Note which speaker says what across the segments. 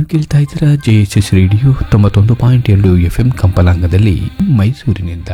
Speaker 1: ಕೇಳ್ತಾ ಇದ್ದೀರಾ J S S radio ತೊಂಬತ್ತೊಂದು ಪಾಯಿಂಟ್ ಎರಡು ಎಫ್ ಎಂ ಕಂಪಲಾಂಗದಲ್ಲಿ ಮೈಸೂರಿನಿಂದ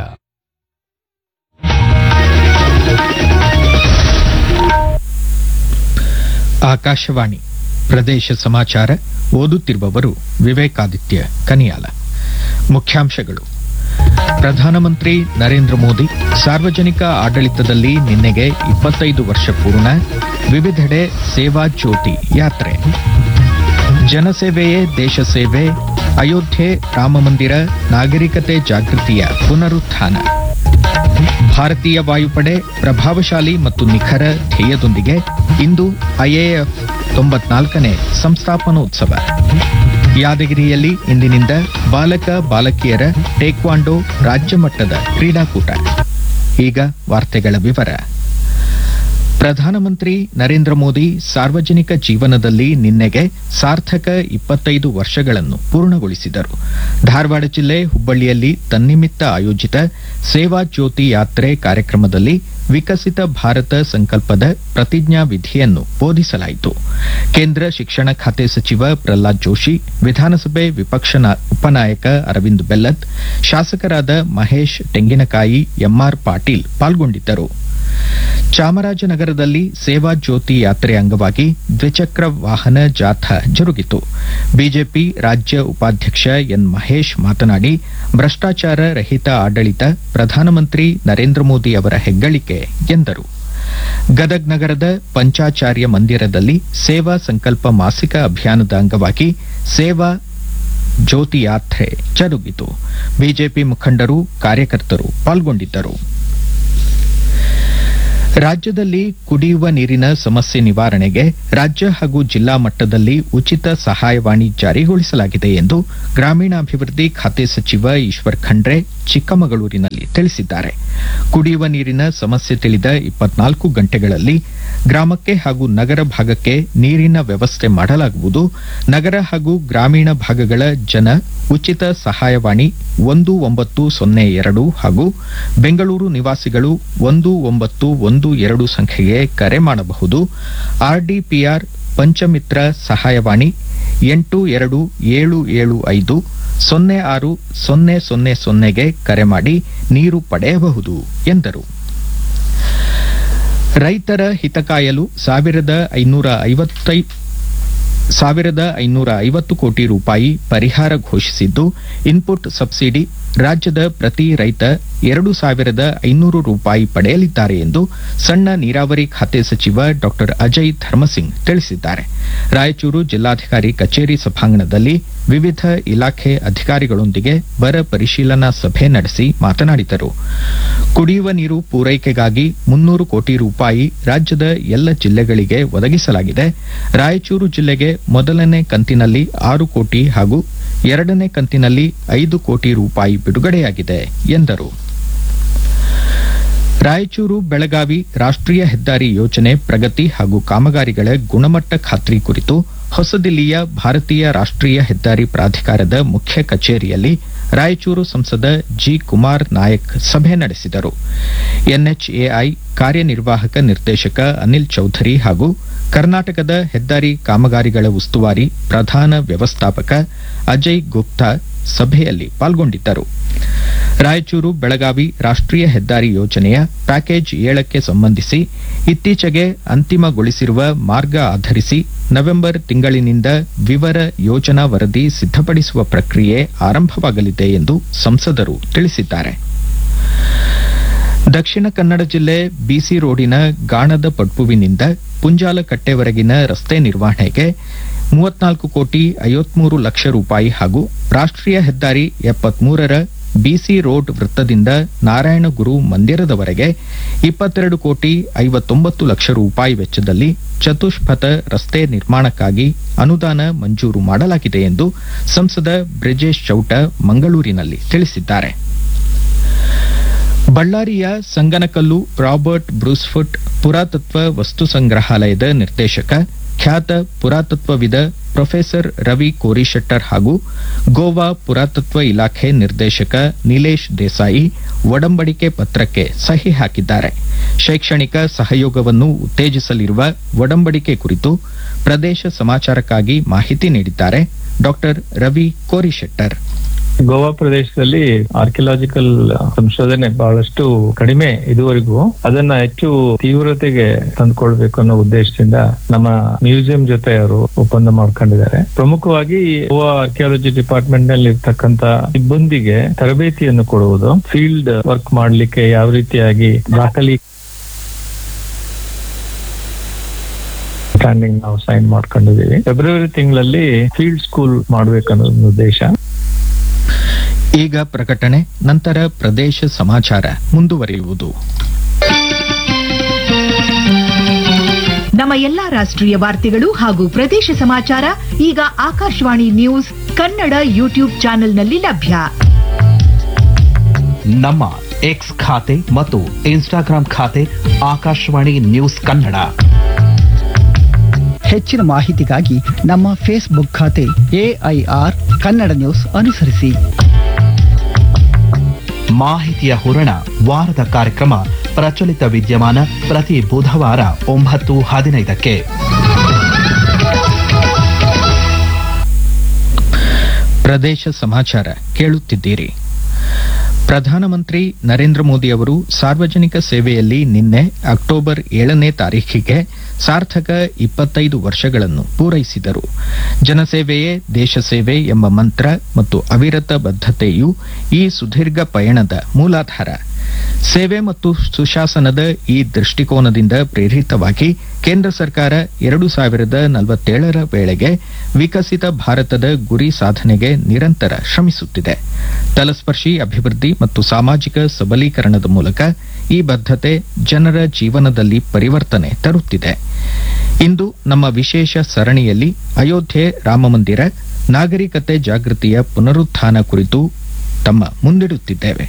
Speaker 2: ಆಕಾಶವಾಣಿ ಪ್ರದೇಶ ಸಮಾಚಾರ ಓದುತ್ತಿರುವವರು ವಿವೇಕಾದಿತ್ಯ ಕನಿಯಾಲ ಮುಖ್ಯಾಂಶಗಳು ಪ್ರಧಾನಮಂತ್ರಿ ನರೇಂದ್ರ ಮೋದಿ ಸಾರ್ವಜನಿಕ ಆಡಳಿತದಲ್ಲಿ ನಿನ್ನೆಗೆ ಇಪ್ಪತ್ತೈದು ವರ್ಷ ಪೂರ್ಣ ವಿವಿಧೆಡೆ ಸೇವಾ ಜ್ಯೋತಿ ಯಾತ್ರೆ ಜನಸೇವೆಯೇ ದೇಶ ಸೇವೆ ಅಯೋಧ್ಯೆ ರಾಮಮಂದಿರ ನಾಗರಿಕತೆ ಜಾಗೃತಿಯ ಪುನರುತ್ಥಾನ ಭಾರತೀಯ ವಾಯುಪಡೆ ಪ್ರಭಾವಶಾಲಿ ಮತ್ತು ನಿಖರ ಧ್ಯೇಯದೊಂದಿಗೆ ಇಂದು ಐಎಎಫ್ ತೊಂಬತ್ನಾಲ್ಕನೇ ಸಂಸ್ಥಾಪನೋತ್ಸವ ಯಾದಗಿರಿಯಲ್ಲಿ ಇಂದಿನಿಂದ ಬಾಲಕ ಬಾಲಕಿಯರ ಟೇಕ್ವಾಂಡೋ ರಾಜ್ಯ ಮಟ್ಟದ ಕ್ರೀಡಾಕೂಟ ಈಗ ವಾರ್ತೆಗಳ ವಿವರ ಪ್ರಧಾನಮಂತ್ರಿ ನರೇಂದ್ರ ಮೋದಿ ಸಾರ್ವಜನಿಕ ಜೀವನದಲ್ಲಿ ನಿನ್ನೆಗೆ ಸಾರ್ಥಕ ಇಪ್ಪತ್ತೈದು ವರ್ಷಗಳನ್ನು ಪೂರ್ಣಗೊಳಿಸಿದರು ಧಾರವಾಡ ಜಿಲ್ಲೆ ಹುಬ್ಬಳ್ಳಿಯಲ್ಲಿ ತನ್ನಿಮಿತ್ತ ಆಯೋಜಿತ ಸೇವಾ ಜ್ಯೋತಿ ಯಾತ್ರೆ ಕಾರ್ಯಕ್ರಮದಲ್ಲಿ ವಿಕಸಿತ ಭಾರತ ಸಂಕಲ್ಪದ ಪ್ರತಿಜ್ಞಾ ವಿಧಿಯನ್ನು ಬೋಧಿಸಲಾಯಿತು ಕೇಂದ್ರ ಶಿಕ್ಷಣ ಖಾತೆ ಸಚಿವ ಪ್ರಹ್ಲಾದ್ ಜೋಶಿ ವಿಧಾನಸಭೆ ವಿಪಕ್ಷ ನಾ- ಉಪನಾಯಕ ಅರವಿಂದ್ ಬೆಲ್ಲತ್ ಶಾಸಕರಾದ ಮಹೇಶ್ ತೆಂಗಿನಕಾಯಿ ಎಂಆರ್ ಪಾಟೀಲ್ ಪಾಲ್ಗೊಂಡಿದ್ದರು ಚಾಮರಾಜನಗರದಲ್ಲಿ ಸೇವಾ ಜ್ಯೋತಿ ಯಾತ್ರೆ ಅಂಗವಾಗಿ ದ್ವಿಚಕ್ರ ವಾಹನ ಜಾಥಾ ಜರುಗಿತು ಬಿಜೆಪಿ ರಾಜ್ಯ ಉಪಾಧ್ಯಕ್ಷ ಎನ್ ಮಹೇಶ್ ಮಾತನಾಡಿ ಭ್ರಷ್ಟಾಚಾರ ರಹಿತ ಆಡಳಿತ ಪ್ರಧಾನಮಂತ್ರಿ ನರೇಂದ್ರ ಮೋದಿ ಅವರ ಹೆಗ್ಗಳಿಕೆ ಎಂದರು ಗದಗ್ ನಗರದ ಪಂಚಾಚಾರ್ಯ ಮಂದಿರದಲ್ಲಿ ಸೇವಾ ಸಂಕಲ್ಪ ಮಾಸಿಕ ಅಭಿಯಾನದ ಅಂಗವಾಗಿ ಸೇವಾ ಜ್ಯೋತಿ ಯಾತ್ರೆ ಜರುಗಿತು ಬಿಜೆಪಿ ಮುಖಂಡರು ಕಾರ್ಯಕರ್ತರು ಪಾಲ್ಗೊಂಡಿದ್ದರು ರಾಜ್ಯದಲ್ಲಿ ಕುಡಿಯುವ ನೀರಿನ ಸಮಸ್ಯೆ ನಿವಾರಣೆಗೆ ರಾಜ್ಯ ಹಾಗೂ ಜಿಲ್ಲಾ ಮಟ್ಟದಲ್ಲಿ ಉಚಿತ ಸಹಾಯವಾಣಿ ಜಾರಿಗೊಳಿಸಲಾಗಿದೆ ಎಂದು ಗ್ರಾಮೀಣಾಭಿವೃದ್ಧಿ ಖಾತೆ ಸಚಿವ ಈಶ್ವರ್ ಖಂಡ್ರೆ ಚಿಕ್ಕಮಗಳೂರಿನಲ್ಲಿ ತಿಳಿಸಿದ್ದಾರೆ ಕುಡಿಯುವ ನೀರಿನ ಸಮಸ್ಯೆ ತಿಳಿದ ಇಪ್ಪತ್ನಾಲ್ಕು ಗಂಟೆಗಳಲ್ಲಿ ಗ್ರಾಮಕ್ಕೆ ಹಾಗೂ ನಗರ ಭಾಗಕ್ಕೆ ನೀರಿನ ವ್ಯವಸ್ಥೆ ಮಾಡಲಾಗುವುದು ನಗರ ಹಾಗೂ ಗ್ರಾಮೀಣ ಭಾಗಗಳ ಜನ ಉಚಿತ ಸಹಾಯವಾಣಿ ಒಂದು ಒಂಬತ್ತು ಸೊನ್ನೆ ಎರಡು ಹಾಗೂ ಬೆಂಗಳೂರು ನಿವಾಸಿಗಳು ಒಂದು ಒಂಬತ್ತು ಒಂದು ಎರಡು ಸಂಖ್ಯೆಗೆ ಕರೆ ಮಾಡಬಹುದು ಆರ್ಡಿಪಿಆರ್ ಪಂಚಮಿತ್ರ ಸಹಾಯವಾಣಿ ಎಂಟು ಎರಡು ಏಳು ಏಳು ಐದು ಸೊನ್ನೆ ಆರು ಸೊನ್ನೆ ಸೊನ್ನೆ ಸೊನ್ನೆಗೆ ಕರೆ ಮಾಡಿ ನೀರು ಪಡೆಯಬಹುದು ಎಂದರು ರೈತರ ಹಿತ ಕಾಯಲು ಸಾವಿರದ ಐನೂರ ಐವತ್ತೈ ಸಾವಿರದ ಐನೂರ ಐವತ್ತು ಕೋಟಿ ರೂಪಾಯಿ ಪರಿಹಾರ ಘೋಷಿಸಿದ್ದು ಇನ್ಪುಟ್ ಸಬ್ಸಿಡಿ ರಾಜ್ಯದ ಪ್ರತಿ ರೈತ ಎರಡು ಸಾವಿರದ ಐನೂರು ರೂಪಾಯಿ ಪಡೆಯಲಿದ್ದಾರೆ ಎಂದು ಸಣ್ಣ ನೀರಾವರಿ ಖಾತೆ ಸಚಿವ ಡಾ ಅಜಯ್ ಧರ್ಮಸಿಂಗ್ ತಿಳಿಸಿದ್ದಾರೆ ರಾಯಚೂರು ಜಿಲ್ಲಾಧಿಕಾರಿ ಕಚೇರಿ ಸಭಾಂಗಣದಲ್ಲಿ ವಿವಿಧ ಇಲಾಖೆ ಅಧಿಕಾರಿಗಳೊಂದಿಗೆ ಬರ ಪರಿಶೀಲನಾ ಸಭೆ ನಡೆಸಿ ಮಾತನಾಡಿದರು ಕುಡಿಯುವ ನೀರು ಪೂರೈಕೆಗಾಗಿ ಮುನ್ನೂರು ಕೋಟಿ ರೂಪಾಯಿ ರಾಜ್ಯದ ಎಲ್ಲ ಜಿಲ್ಲೆಗಳಿಗೆ ಒದಗಿಸಲಾಗಿದೆ ರಾಯಚೂರು ಜಿಲ್ಲೆಗೆ ಮೊದಲನೇ ಕಂತಿನಲ್ಲಿ ಆರು ಕೋಟಿ ಹಾಗೂ ಎರಡನೇ ಕಂತಿನಲ್ಲಿ ಐದು ಕೋಟಿ ರೂಪಾಯಿ ಬಿಡುಗಡೆಯಾಗಿದೆ ಎಂದರು ರಾಯಚೂರು ಬೆಳಗಾವಿ ರಾಷ್ಟ್ರೀಯ ಹೆದ್ದಾರಿ ಯೋಜನೆ ಪ್ರಗತಿ ಹಾಗೂ ಕಾಮಗಾರಿಗಳ ಗುಣಮಟ್ಟ ಖಾತ್ರಿ ಕುರಿತು ಹೊಸದಿಲ್ಲಿಯ ಭಾರತೀಯ ರಾಷ್ಟ್ರೀಯ ಹೆದ್ದಾರಿ ಪ್ರಾಧಿಕಾರದ ಮುಖ್ಯ ಕಚೇರಿಯಲ್ಲಿ ರಾಯಚೂರು ಸಂಸದ ಜಿ ಕುಮಾರ್ ನಾಯಕ್ ಸಭೆ ನಡೆಸಿದರು ಎನ್ಎಚ್ಎಐ ಕಾರ್ಯನಿರ್ವಾಹಕ ನಿರ್ದೇಶಕ ಅನಿಲ್ ಚೌಧರಿ ಹಾಗೂ ಕರ್ನಾಟಕದ ಹೆದ್ದಾರಿ ಕಾಮಗಾರಿಗಳ ಉಸ್ತುವಾರಿ ಪ್ರಧಾನ ವ್ಯವಸ್ಥಾಪಕ ಅಜಯ್ ಗುಪ್ತಾ ಸಭೆಯಲ್ಲಿ ಪಾಲ್ಗೊಂಡಿದ್ದರು ರಾಯಚೂರು ಬೆಳಗಾವಿ ರಾಷ್ಟ್ರೀಯ ಹೆದ್ದಾರಿ ಯೋಜನೆಯ ಪ್ಯಾಕೇಜ್ ಏಳಕ್ಕೆ ಸಂಬಂಧಿಸಿ ಇತ್ತೀಚೆಗೆ ಅಂತಿಮಗೊಳಿಸಿರುವ ಮಾರ್ಗ ಆಧರಿಸಿ ನವೆಂಬರ್ ತಿಂಗಳಿನಿಂದ ವಿವರ ಯೋಜನಾ ವರದಿ ಸಿದ್ಧಪಡಿಸುವ ಪ್ರಕ್ರಿಯೆ ಆರಂಭವಾಗಲಿದೆ ಎಂದು ಸಂಸದರು ತಿಳಿಸಿದ್ದಾರೆ ದಕ್ಷಿಣ ಕನ್ನಡ ಜಿಲ್ಲೆ ಬಿಸಿ ರೋಡಿನ ಗಾಣದ ಪಡ್ಪುವಿನಿಂದ ಪುಂಜಾಲಕಟ್ಟೆವರೆಗಿನ ರಸ್ತೆ ನಿರ್ವಹಣೆಗೆ ಮೂವತ್ನಾಲ್ಕು ಕೋಟಿ ಐವತ್ಮೂರು ಲಕ್ಷ ರೂಪಾಯಿ ಹಾಗೂ ರಾಷ್ಟ್ರೀಯ ಹೆದ್ದಾರಿ ಎಪ್ಪತ್ಮೂರರ ಬಿಸಿ ರೋಡ್ ವೃತ್ತದಿಂದ ನಾರಾಯಣಗುರು ಮಂದಿರದವರೆಗೆ ಇಪ್ಪತ್ತೆರಡು ಕೋಟಿ ಐವತ್ತೊಂಬತ್ತು ಲಕ್ಷ ರೂಪಾಯಿ ವೆಚ್ಚದಲ್ಲಿ ಚತುಷ್ಪಥ ರಸ್ತೆ ನಿರ್ಮಾಣಕ್ಕಾಗಿ ಅನುದಾನ ಮಂಜೂರು ಮಾಡಲಾಗಿದೆ ಎಂದು ಸಂಸದ ಬ್ರಿಜೇಶ್ ಚೌಟ ಮಂಗಳೂರಿನಲ್ಲಿ ತಿಳಿಸಿದ್ದಾರೆ ಬಳ್ಳಾರಿಯ ಸಂಗನಕಲ್ಲು ರಾಬರ್ಟ್ ಬ್ರೂಸ್ಫುಟ್ ಪುರಾತತ್ವ ವಸ್ತು ಸಂಗ್ರಹಾಲಯದ ನಿರ್ದೇಶಕ ಖ್ಯಾತ ಪುರಾತತ್ವವಿದ ಪ್ರೊಫೆಸರ್ ರವಿ ಕೋರಿಶೆಟ್ಟರ್ ಹಾಗೂ ಗೋವಾ ಪುರಾತತ್ವ ಇಲಾಖೆ ನಿರ್ದೇಶಕ ನಿಲೇಶ್ ದೇಸಾಯಿ ಒಡಂಬಡಿಕೆ ಪತ್ರಕ್ಕೆ ಸಹಿ ಹಾಕಿದ್ದಾರೆ ಶೈಕ್ಷಣಿಕ ಸಹಯೋಗವನ್ನು ಉತ್ತೇಜಿಸಲಿರುವ ಒಡಂಬಡಿಕೆ ಕುರಿತು ಪ್ರದೇಶ ಸಮಾಚಾರಕ್ಕಾಗಿ ಮಾಹಿತಿ ನೀಡಿದ್ದಾರೆ ಡಾಕ್ಟರ್ ರವಿ ಕೋರಿಶೆಟ್ಟರ್
Speaker 3: ಗೋವಾ ಪ್ರದೇಶದಲ್ಲಿ ಆರ್ಕಿಯಲಾಜಿಕಲ್ ಸಂಶೋಧನೆ ಬಹಳಷ್ಟು ಕಡಿಮೆ ಇದುವರೆಗೂ ಅದನ್ನ ಹೆಚ್ಚು ತೀವ್ರತೆಗೆ ತಂದುಕೊಳ್ಬೇಕು ಅನ್ನೋ ಉದ್ದೇಶದಿಂದ ನಮ್ಮ ಮ್ಯೂಸಿಯಂ ಜೊತೆ ಅವರು ಒಪ್ಪಂದ ಮಾಡ್ಕೊಂಡಿದ್ದಾರೆ ಪ್ರಮುಖವಾಗಿ ಗೋವಾ ಆರ್ಕಿಯಾಲಜಿ ಡಿಪಾರ್ಟ್ಮೆಂಟ್ ನಲ್ಲಿ ಇರ್ತಕ್ಕಂತ ಸಿಬ್ಬಂದಿಗೆ ತರಬೇತಿಯನ್ನು ಕೊಡುವುದು ಫೀಲ್ಡ್ ವರ್ಕ್ ಮಾಡ್ಲಿಕ್ಕೆ ಯಾವ ರೀತಿಯಾಗಿ ದಾಖಲಿ ಸ್ಟ್ಯಾಂಡಿಂಗ್ ನಾವು ಸೈನ್ ಮಾಡ್ಕೊಂಡಿದೀವಿ ಫೆಬ್ರವರಿ ತಿಂಗಳಲ್ಲಿ ಫೀಲ್ಡ್ ಸ್ಕೂಲ್ ಮಾಡ್ಬೇಕನ್ನೋ ಒಂದು ಉದ್ದೇಶ
Speaker 2: ಈಗ ಪ್ರಕಟಣೆ ನಂತರ ಪ್ರದೇಶ ಸಮಾಚಾರ ಮುಂದುವರಿಯುವುದು
Speaker 4: ನಮ್ಮ ಎಲ್ಲಾ ರಾಷ್ಟ್ರೀಯ ವಾರ್ತೆಗಳು ಹಾಗೂ ಪ್ರದೇಶ ಸಮಾಚಾರ ಈಗ ಆಕಾಶವಾಣಿ ನ್ಯೂಸ್ ಕನ್ನಡ ಯೂಟ್ಯೂಬ್ ಚಾನೆಲ್ನಲ್ಲಿ ಲಭ್ಯ
Speaker 5: ನಮ್ಮ ಎಕ್ಸ್ ಖಾತೆ ಮತ್ತು ಇನ್ಸ್ಟಾಗ್ರಾಂ ಖಾತೆ ಆಕಾಶವಾಣಿ ನ್ಯೂಸ್ ಕನ್ನಡ
Speaker 6: ಹೆಚ್ಚಿನ ಮಾಹಿತಿಗಾಗಿ ನಮ್ಮ ಫೇಸ್ಬುಕ್ ಖಾತೆ ಎಐಆರ್ ಕನ್ನಡ ನ್ಯೂಸ್ ಅನುಸರಿಸಿ
Speaker 5: ಮಾಹಿತಿಯ ಹೂರಣ ವಾರದ ಕಾರ್ಯಕ್ರಮ ಪ್ರಚಲಿತ ವಿದ್ಯಮಾನ ಪ್ರತಿ ಬುಧವಾರ ಒಂಬತ್ತು ಹದಿನೈದಕ್ಕೆ
Speaker 2: ಪ್ರದೇಶ ಸಮಾಚಾರ ಕೇಳುತ್ತಿದ್ದೀರಿ ಪ್ರಧಾನಮಂತ್ರಿ ನರೇಂದ್ರ ಮೋದಿ ಅವರು ಸಾರ್ವಜನಿಕ ಸೇವೆಯಲ್ಲಿ ನಿನ್ನೆ ಅಕ್ಟೋಬರ್ ಏಳನೇ ತಾರೀಖಿಗೆ ಸಾರ್ಥಕ ಇಪ್ಪತ್ತೈದು ವರ್ಷಗಳನ್ನು ಪೂರೈಸಿದರು ಜನಸೇವೆಯೇ ದೇಶ ಸೇವೆ ಎಂಬ ಮಂತ್ರ ಮತ್ತು ಅವಿರತ ಬದ್ಧತೆಯು ಈ ಸುದೀರ್ಘ ಪಯಣದ ಮೂಲಾಧಾರ ಸೇವೆ ಮತ್ತು ಸುಶಾಸನದ ಈ ದೃಷ್ಟಿಕೋನದಿಂದ ಪ್ರೇರಿತವಾಗಿ ಕೇಂದ್ರ ಸರ್ಕಾರ ಎರಡು ಸಾವಿರದ ನಲವತ್ತೇಳರ ವೇಳೆಗೆ ವಿಕಸಿತ ಭಾರತದ ಗುರಿ ಸಾಧನೆಗೆ ನಿರಂತರ ಶ್ರಮಿಸುತ್ತಿದೆ ತಲಸ್ಪರ್ಶಿ ಅಭಿವೃದ್ಧಿ ಮತ್ತು ಸಾಮಾಜಿಕ ಸಬಲೀಕರಣದ ಮೂಲಕ ಈ ಬದ್ಧತೆ ಜನರ ಜೀವನದಲ್ಲಿ ಪರಿವರ್ತನೆ ತರುತ್ತಿದೆ ಇಂದು ನಮ್ಮ ವಿಶೇಷ ಸರಣಿಯಲ್ಲಿ ಅಯೋಧ್ಯೆ ರಾಮಮಂದಿರ ನಾಗರಿಕತೆ ಜಾಗೃತಿಯ ಪುನರುತ್ಥಾನ ಕುರಿತು ತಮ್ಮ ಮುಂದಿಡುತ್ತಿದ್ದೇವೆ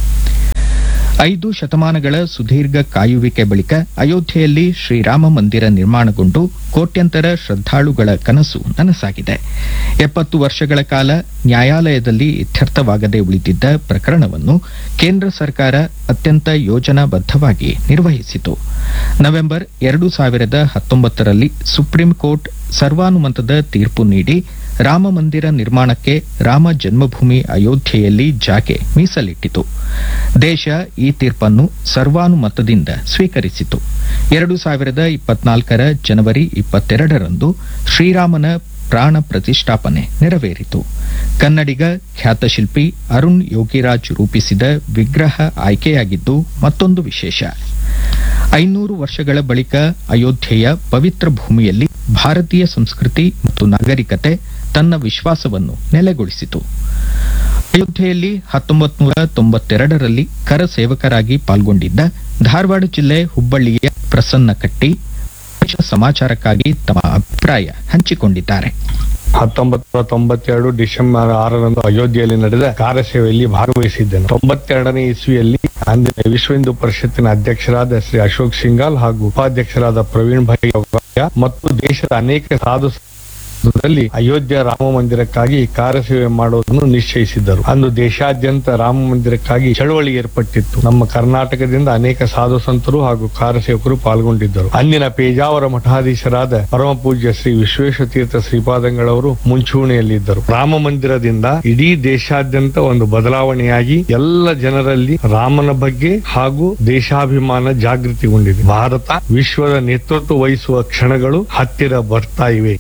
Speaker 2: ಐದು ಶತಮಾನಗಳ ಸುದೀರ್ಘ ಕಾಯುವಿಕೆ ಬಳಿಕ ಅಯೋಧ್ಯೆಯಲ್ಲಿ ಶ್ರೀರಾಮ ಮಂದಿರ ನಿರ್ಮಾಣಗೊಂಡು ಕೋಟ್ಯಂತರ ಶ್ರದ್ಧಾಳುಗಳ ಕನಸು ನನಸಾಗಿದೆ ಎಪ್ಪತ್ತು ವರ್ಷಗಳ ಕಾಲ ನ್ಯಾಯಾಲಯದಲ್ಲಿ ಇತ್ಯರ್ಥವಾಗದೆ ಉಳಿದಿದ್ದ ಪ್ರಕರಣವನ್ನು ಕೇಂದ್ರ ಸರ್ಕಾರ ಅತ್ಯಂತ ಯೋಜನಾಬದ್ಧವಾಗಿ ನಿರ್ವಹಿಸಿತು ನವೆಂಬರ್ ಎರಡು ಸಾವಿರದ ಹತ್ತೊಂಬತ್ತರಲ್ಲಿ ಸುಪ್ರೀಂ ಕೋರ್ಟ್ ಸರ್ವಾನುಮತದ ತೀರ್ಪು ನೀಡಿ ರಾಮ ಮಂದಿರ ನಿರ್ಮಾಣಕ್ಕೆ ರಾಮ ಜನ್ಮಭೂಮಿ ಅಯೋಧ್ಯೆಯಲ್ಲಿ ಜಾಗೆ ಮೀಸಲಿಟ್ಟಿತು ದೇಶ ಈ ತೀರ್ಪನ್ನು ಸರ್ವಾನುಮತದಿಂದ ಸ್ವೀಕರಿಸಿತು ಎರಡು ಸಾವಿರದ ಇಪ್ಪತ್ನಾಲ್ಕರ ಜನವರಿ ಇಪ್ಪತ್ತೆರಡರಂದು ಶ್ರೀರಾಮನ ಪ್ರಾಣ ಪ್ರತಿಷ್ಠಾಪನೆ ನೆರವೇರಿತು ಕನ್ನಡಿಗ ಖ್ಯಾತ ಶಿಲ್ಪಿ ಅರುಣ್ ಯೋಗಿರಾಜ್ ರೂಪಿಸಿದ ವಿಗ್ರಹ ಆಯ್ಕೆಯಾಗಿದ್ದು ಮತ್ತೊಂದು ವಿಶೇಷ ಐನೂರು ವರ್ಷಗಳ ಬಳಿಕ ಅಯೋಧ್ಯೆಯ ಪವಿತ್ರ ಭೂಮಿಯಲ್ಲಿ ಭಾರತೀಯ ಸಂಸ್ಕೃತಿ ಮತ್ತು ನಾಗರಿಕತೆ ತನ್ನ ವಿಶ್ವಾಸವನ್ನು ನೆಲೆಗೊಳಿಸಿತು ಅಯೋಧ್ಯೆಯಲ್ಲಿ ಹತ್ತೊಂಬತ್ತು ನೂರ ತೊಂಬತ್ತೆರಡರಲ್ಲಿ ಕರ ಸೇವಕರಾಗಿ ಪಾಲ್ಗೊಂಡಿದ್ದ ಧಾರವಾಡ ಜಿಲ್ಲೆ ಹುಬ್ಬಳ್ಳಿಯ ಪ್ರಸನ್ನ ಕಟ್ಟಿ ವಿಶೇಷ ಸಮಾಚಾರಕ್ಕಾಗಿ ತಮ್ಮ ಅಭಿಪ್ರಾಯ ಹಂಚಿಕೊಂಡಿದ್ದಾರೆ
Speaker 7: ಹತ್ತೊಂಬತ್ತು ನೂರ ತೊಂಬತ್ತೆರಡು ಡಿಸೆಂಬರ್ ಆರರಂದು ಅಯೋಧ್ಯೆಯಲ್ಲಿ ನಡೆದ ಕಾರ್ಯಸೇವೆಯಲ್ಲಿ ಭಾಗವಹಿಸಿದ್ದೆನು ತೊಂಬತ್ತೆರಡನೇ ಇಸ್ವಿಯಲ್ಲಿ ಅಂದಿನ ವಿಶ್ವ ಹಿಂದೂ ಪರಿಷತ್ತಿನ ಅಧ್ಯಕ್ಷರಾದ ಶ್ರೀ ಅಶೋಕ್ ಸಿಂಗಾಲ್ ಹಾಗೂ ಉಪಾಧ್ಯಕ್ಷರಾದ ಪ್ರವೀಣ್ ಭಾಯ್ ಗವಾಯ ಮತ್ತು ದೇಶದ ಅನೇಕ ಸಾಧು ಸಂತರಲ್ಲಿ ಅಯೋಧ್ಯ ರಾಮ ಮಂದಿರಕ್ಕಾಗಿ ಕಾರ್ಯಸೇವೆ ಮಾಡುವುದನ್ನು ನಿಶ್ಚಯಿಸಿದ್ದರು ಅಂದು ದೇಶಾದ್ಯಂತ ರಾಮ ಮಂದಿರಕ್ಕಾಗಿ ಚಳವಳಿ ಏರ್ಪಟ್ಟಿತ್ತು ನಮ್ಮ ಕರ್ನಾಟಕದಿಂದ ಅನೇಕ ಸಾಧು ಸಂತರು ಹಾಗೂ ಕಾರ್ಯಸೇವಕರು ಪಾಲ್ಗೊಂಡಿದ್ದರು ಅಂದಿನ ಪೇಜಾವರ ಮಠಾಧೀಶರಾದ ಪರಮ ಪೂಜ್ಯ ಶ್ರೀ ವಿಶ್ವೇಶ ತೀರ್ಥ ಶ್ರೀಪಾದಂಗಳವರು ಮುಂಚೂಣಿಯಲ್ಲಿದ್ದರು ರಾಮ ಮಂದಿರದಿಂದ ಇಡೀ ದೇಶಾದ್ಯಂತ ಒಂದು ಬದಲಾವಣೆಯಾಗಿ ಎಲ್ಲ ಜನರಲ್ಲಿ ರಾಮನ ಬಗ್ಗೆ ಹಾಗೂ ದೇಶಾಭಿಮಾನ ಜಾಗೃತಿಗೊಂಡಿದೆ ಭಾರತ ವಿಶ್ವದ ನೇತೃತ್ವ ವಹಿಸುವ ಕ್ಷಣಗಳು ಹತ್ತಿರ ಬರ್ತಾ ಇವೆ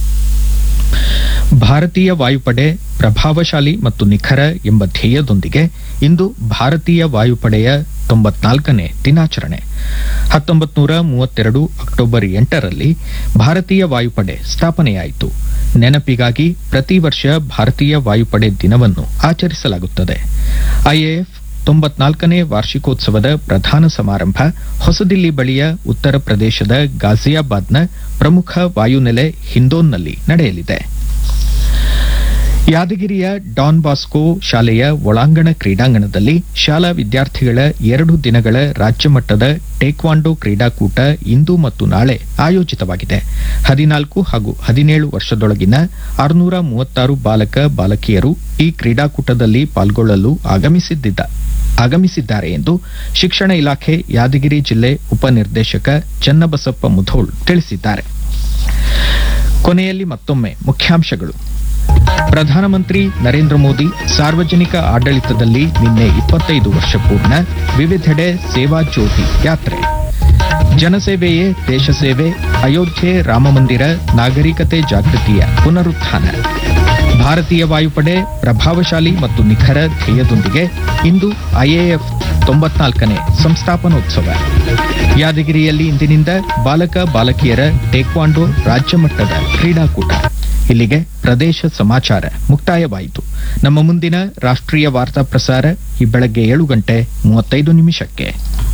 Speaker 2: ಭಾರತೀಯ ವಾಯುಪಡೆ ಪ್ರಭಾವಶಾಲಿ ಮತ್ತು ನಿಖರ ಎಂಬ ಧ್ಯೇಯದೊಂದಿಗೆ ಇಂದು ಭಾರತೀಯ ವಾಯುಪಡೆಯ ತೊಂಬತ್ನಾಲ್ಕನೇ ದಿನಾಚರಣೆ ಹತ್ತೊಂಬತ್ತು ನೂರ ಮೂವತ್ತೆರಡು ಅಕ್ಟೋಬರ್ ಎಂಟರಲ್ಲಿ ಭಾರತೀಯ ವಾಯುಪಡೆ ಸ್ಥಾಪನೆಯಾಯಿತು ನೆನಪಿಗಾಗಿ ಪ್ರತಿ ವರ್ಷ ಭಾರತೀಯ ವಾಯುಪಡೆ ದಿನವನ್ನು ಆಚರಿಸಲಾಗುತ್ತದೆ ಐಎಎಫ್ ತೊಂಬತ್ನಾಲ್ಕನೇ ವಾರ್ಷಿಕೋತ್ಸವದ ಪ್ರಧಾನ ಸಮಾರಂಭ ಹೊಸದಿಲ್ಲಿ ಬಳಿಯ ಉತ್ತರ ಪ್ರದೇಶದ ಗಾಜಿಯಾಬಾದ್ನ ಪ್ರಮುಖ ವಾಯುನೆಲೆ ಹಿಂದೋನ್ನಲ್ಲಿ ನಡೆಯಲಿದೆ ಯಾದಗಿರಿಯ ಡಾನ್ ಬಾಸ್ಕೋ ಶಾಲೆಯ ಒಳಾಂಗಣ ಕ್ರೀಡಾಂಗಣದಲ್ಲಿ ಶಾಲಾ ವಿದ್ಯಾರ್ಥಿಗಳ ಎರಡು ದಿನಗಳ ರಾಜ್ಯ ಮಟ್ಟದ ಟೇಕ್ವಾಂಡೋ ಕ್ರೀಡಾಕೂಟ ಇಂದು ಮತ್ತು ನಾಳೆ ಆಯೋಜಿತವಾಗಿದೆ ಹದಿನಾಲ್ಕು ಹಾಗೂ ಹದಿನೇಳು ವರ್ಷದೊಳಗಿನ ಆರುನೂರ ಮೂವತ್ತಾರು ಬಾಲಕ ಬಾಲಕಿಯರು ಈ ಕ್ರೀಡಾಕೂಟದಲ್ಲಿ ಪಾಲ್ಗೊಳ್ಳಲು ಆಗಮಿಸಿದ್ದ ಆಗಮಿಸಿದ್ದಾರೆ ಎಂದು ಶಿಕ್ಷಣ ಇಲಾಖೆ ಯಾದಗಿರಿ ಜಿಲ್ಲೆ ಉಪನಿರ್ದೇಶಕ ಚನ್ನಬಸಪ್ಪ ಮುಧೋಳ್ ತಿಳಿಸಿದ್ದಾರೆ ಕೊನೆಯಲ್ಲಿ ಮತ್ತೊಮ್ಮೆ ಮುಖ್ಯಾಂಶಗಳು ಪ್ರಧಾನಮಂತ್ರಿ ನರೇಂದ್ರ ಮೋದಿ ಸಾರ್ವಜನಿಕ ಆಡಳಿತದಲ್ಲಿ ನಿನ್ನೆ ಇಪ್ಪತ್ತೈದು ವರ್ಷ ಪೂರ್ಣ ವಿವಿಧೆಡೆ ಸೇವಾ ಜ್ಯೋತಿ ಯಾತ್ರೆ ಜನಸೇವೆಯೇ ದೇಶ ಸೇವೆ ಅಯೋಧ್ಯೆ ರಾಮಮಂದಿರ ನಾಗರಿಕತೆ ಜಾಗೃತಿಯ ಪುನರುತ್ಥಾನ ಭಾರತೀಯ ವಾಯುಪಡೆ ಪ್ರಭಾವಶಾಲಿ ಮತ್ತು ನಿಖರ ಧ್ಯೇಯದೊಂದಿಗೆ ಇಂದು ಐಎಎಫ್ ತೊಂಬತ್ನಾಲ್ಕನೇ ಸಂಸ್ಥಾಪನೋತ್ಸವ ಯಾದಗಿರಿಯಲ್ಲಿ ಇಂದಿನಿಂದ ಬಾಲಕ ಬಾಲಕಿಯರ ಟೇಕ್ವಾಂಡೋ ರಾಜ್ಯ ಮಟ್ಟದ ಕ್ರೀಡಾಕೂಟ ಇಲ್ಲಿಗೆ ಪ್ರದೇಶ ಸಮಾಚಾರ ಮುಕ್ತಾಯವಾಯಿತು ನಮ್ಮ ಮುಂದಿನ ರಾಷ್ಟ್ರೀಯ ವಾರ್ತಾ ಪ್ರಸಾರ ಈ ಬೆಳಗ್ಗೆ ಏಳು ಗಂಟೆ ಮೂವತ್ತೈದು ನಿಮಿಷಕ್ಕೆ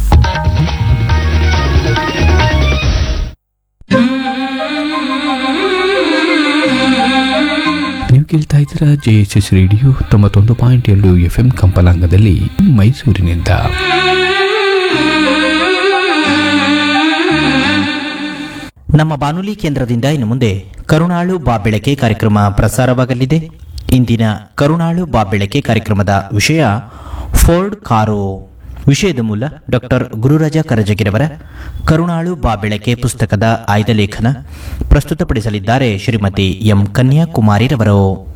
Speaker 1: ನೀವು ಕೇಳ್ತಾ ಇದ್ದೀರಾ ಜೆ ಎಸ್ ಎಸ್ ರೇಡಿಯೋ ತೊಂಬತ್ತೊಂದು ಪಾಯಿಂಟ್ ಏಳು ಎಫ್ ಎಂ ಕಂಪಲಾಂಗದಲ್ಲಿ ಮೈಸೂರಿನಿಂದ
Speaker 8: ನಮ್ಮ ಬಾನುಲಿ ಕೇಂದ್ರದಿಂದ ಇನ್ನು ಮುಂದೆ ಕರುಣಾಳು ಬಾಬೆಳಕೆ ಕಾರ್ಯಕ್ರಮ ಪ್ರಸಾರವಾಗಲಿದೆ ಇಂದಿನ ಕರುಣಾಳು ಬಾಬೆಳಕೆ ಕಾರ್ಯಕ್ರಮದ ವಿಷಯ ಫೋರ್ಡ್ ಕಾರು ವಿಷಯದ ಮೂಲ ಡಾಕ್ಟರ್ ಗುರುರಾಜ ಕರಜಗಿರವರ ಕರುಣಾಳು ಬಾಬೆಳಕೆ ಪುಸ್ತಕದ ಆಯ್ದ ಲೇಖನ ಪ್ರಸ್ತುತಪಡಿಸಲಿದ್ದಾರೆ ಶ್ರೀಮತಿ ಎಂ ಕನ್ಯಾಕುಮಾರಿರವರು